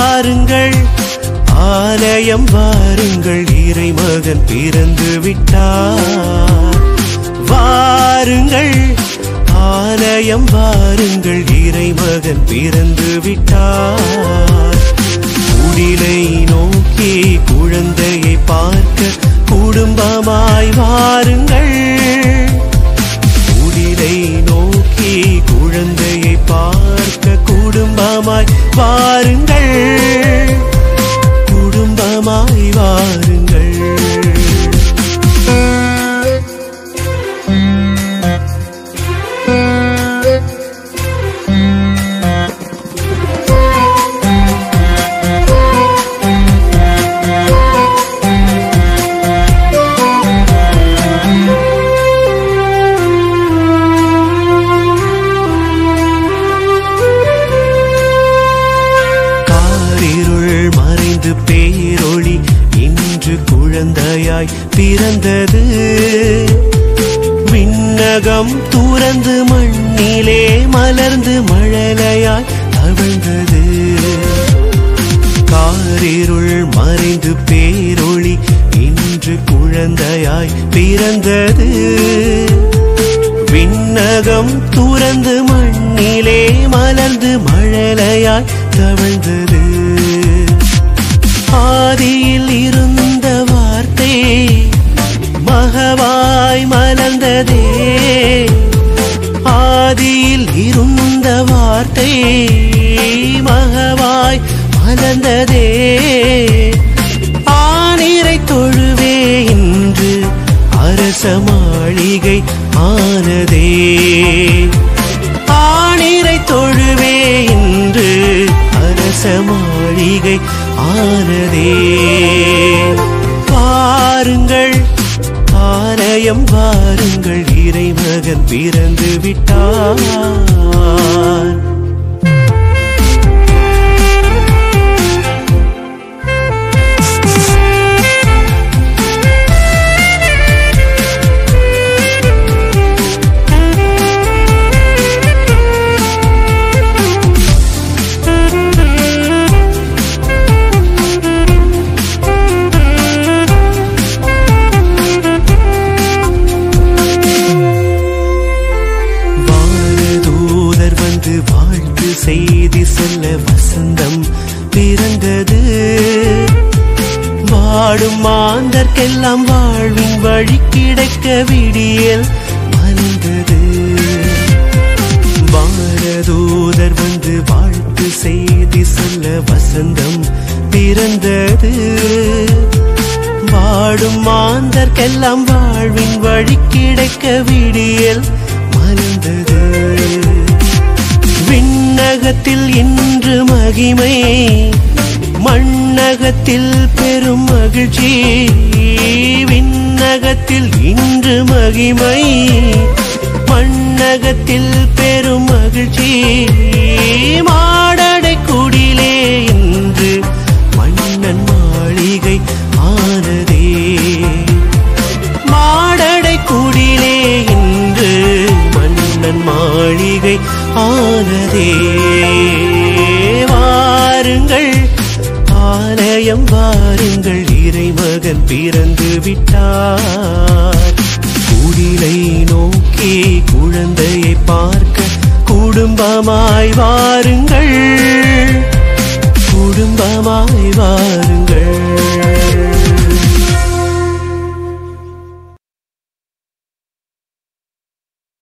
வாருங்கள் ஆலயம் வாருங்கள் இறைமகன் பிறந்து விட்டார் வாருங்கள் ஆலயம் வாருங்கள் இறைமகன் பிறந்து விட்டார் குடிலை நோக்கி குழந்தையை பார்க்க குடும்பமாய் வாருங்கள் குடிலை நோக்கி குழந்தையை பார்க்க குடும்பமாய் வாருங்கள் குடும்பமாய் வாருங்கள் காரிருள் மறைந்து பேரொளி இன்று குழந்தையாய் பிறந்தது விண்ணகம் துறந்து மண்ணிலே மலர்ந்து மழலையாய் தவழ்ந்தது காரிருள் மறைந்து பேரொளி இன்று குழந்தையாய் பிறந்தது விண்ணகம் துறந்து மண்ணிலே மலர்ந்து மழலையாய் தவழ்ந்தது ஆதியில் இருந்த வார்த்தை மகவாய் மலர்ந்ததே ஆதியில் இருந்த வார்த்தை மகவாய் மலர்ந்ததே ஆனிரை தொழுவே இன்று அரச மாளிகை ஆனதே ஆணிரை தொழுவே இன்று அரச மாளிகை ஆனதே பாருங்கள் ஆலயம் வாருங்கள் இறைமகன் பிறந்து விட்டார் வானதூதர் வந்து வாழ்த்து செய்தி சொல்ல வசந்தம் பிறந்தது வாடும் மாந்தர்க்கெல்லாம் வாழ்வின் வழி கிடைக்க விடியல் மலர்ந்தது வானதூதர் வந்து வாழ்த்து செய்தி சொல்ல வசந்தம் பிறந்தது வாடும் மாந்தர்க்கெல்லாம் வாழ்வின் வழி கிடைக்க விடியல் மலர்ந்தது விண்ணகத்தில் இன்று மகிமை மண்ணகத்தில் பெரும் மகிழ்ச்சி விண்ணகத்தில் இன்று மகிமை மண்ணகத்தில் பெரும் மகிழ்ச்சி மாடடை குடிலே இன்று மன்னன் மாளிகை ஆனதே மாடடை குடிலே இன்று மன்னன் மாளிகை ஆனதே வாருங்கள் ஆலயம் வாருங்கள் இறைமகன் பிறந்து விட்டார் குடிலை நோக்கி குழந்தையை பார்க்க குடும்பமாய் வாருங்கள்